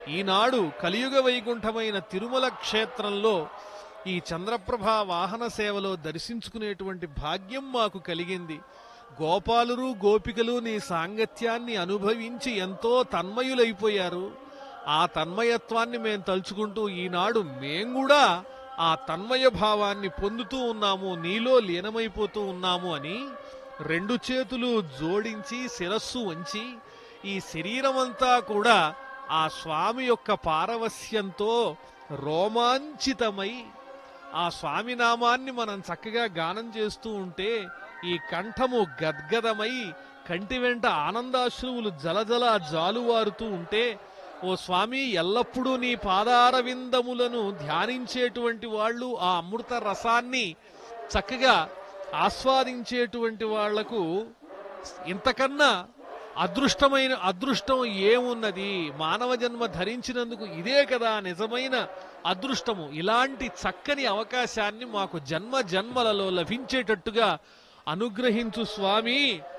ఈనాడు కలియుగ వైకుంఠమైన తిరుమల క్షేత్రంలో ఈ చంద్రప్రభ వాహన సేవలో దర్శించుకునేటువంటి భాగ్యం మాకు కలిగింది గోపాలురు గోపికలు నీ సాంగత్యాన్ని అనుభవించి ఎంతో తన్మయులైపోయారు ఆ తన్మయత్వాన్ని మేము తలుచుకుంటూ ఈనాడు మేం కూడా ఆ తన్మయ భావాన్ని పొందుతూ ఉన్నాము నీలో లీనమైపోతూ ఉన్నాము అని రెండు చేతులు జోడించి శిరస్సు వంచి ఈ శరీరమంతా కూడా ఆ స్వామి యొక్క పారవస్యంతో రోమాంచితమై ఆ స్వామి నామాన్ని మనం చక్కగా గానం చేస్తూ ఉంటే ఈ కంఠము గద్గదమై కంటి వెంట ఆనందాశ్రువులు జలజల జాలువారుతూ ఉంటే ఓ స్వామి ఎల్లప్పుడూ నీ పాదారవిందములను ధ్యానించేటువంటి వాళ్ళు ఆ అమృత రసాన్ని చక్కగా ఆస్వాదించేటువంటి వాళ్లకు ఇంతకన్నా అదృష్టమైన అదృష్టం ఏమున్నది మానవ జన్మ ధరించినందుకు ఇదే కదా నిజమైన అదృష్టము ఇలాంటి చక్కని అవకాశాన్ని మాకు జన్మ జన్మలలో లభించేటట్టుగా అనుగ్రహించు స్వామి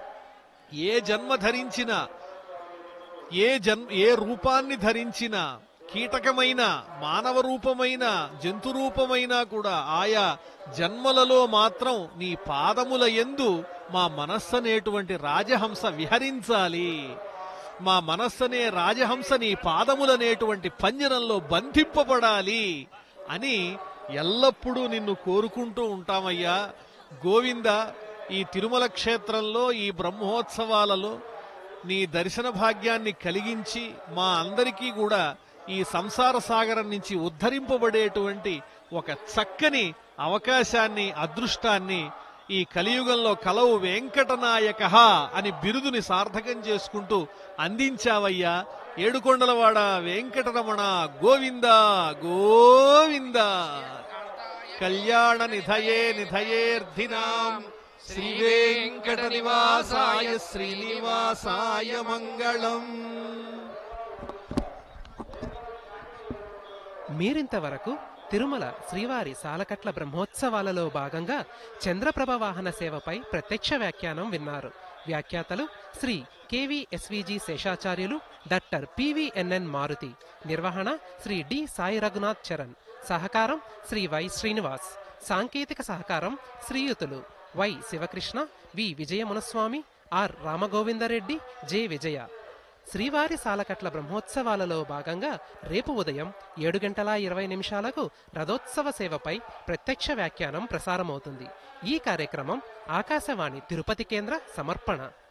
ఏ జన్మ ధరించినా ఏ జన్ ఏ రూపాన్ని ధరించిన కీటకమైన మానవ రూపమైన జంతు రూపమైనా కూడా ఆయా జన్మలలో మాత్రం నీ పాదముల ఎందు మా మనస్సు అనేటువంటి రాజహంస విహరించాలి మా మనస్సనే రాజహంస నీ పాదములనేటువంటి పంజరంలో బంధింపబడాలి అని ఎల్లప్పుడూ నిన్ను కోరుకుంటూ ఉంటామయ్యా గోవింద ఈ తిరుమల క్షేత్రంలో ఈ బ్రహ్మోత్సవాలలో నీ దర్శన భాగ్యాన్ని కలిగించి మా అందరికీ కూడా ఈ సంసార సాగరం నుంచి ఉద్ధరింపబడేటువంటి ఒక చక్కని అవకాశాన్ని అదృష్టాన్ని ఈ కలియుగంలో కలవు వెంకటనాయక అని బిరుదుని సార్థకం చేసుకుంటూ అందించావయ్యా ఏడుకొండలవాడ వెంకటరమణ గోవింద గోవింద కళ్యాణ నిధయే నిధయేర్ధినాం శ్రీ వెంకట నివాసాయ శ్రీనివాసాయ మంగళం మీరింతవరకు తిరుమల శ్రీవారి సాలకట్ల బ్రహ్మోత్సవాలలో భాగంగా చంద్రప్రభ వాహన సేవపై ప్రత్యక్ష వ్యాఖ్యానం విన్నారు వ్యాఖ్యాతలు Shri KVSVG Seshacharyulu doctor PVNN Maruthi నిర్వహణ శ్రీ డి సాయి రఘునాథ్ చరణ్ సహకారం శ్రీ వై శ్రీనివాస్ సాంకేతిక సహకారం శ్రీయుతులు Y Sivakrishna V Vijayamunaswamy R Ramagovindareddy J Vijaya శ్రీవారి సాలకట్ల బ్రహ్మోత్సవాలలో భాగంగా రేపు ఉదయం ఏడు గంటల ఇరవై నిమిషాలకు రథోత్సవ సేవపై ప్రత్యక్ష వ్యాఖ్యానం ప్రసారమవుతుంది ఈ కార్యక్రమం ఆకాశవాణి తిరుపతి కేంద్ర సమర్పణ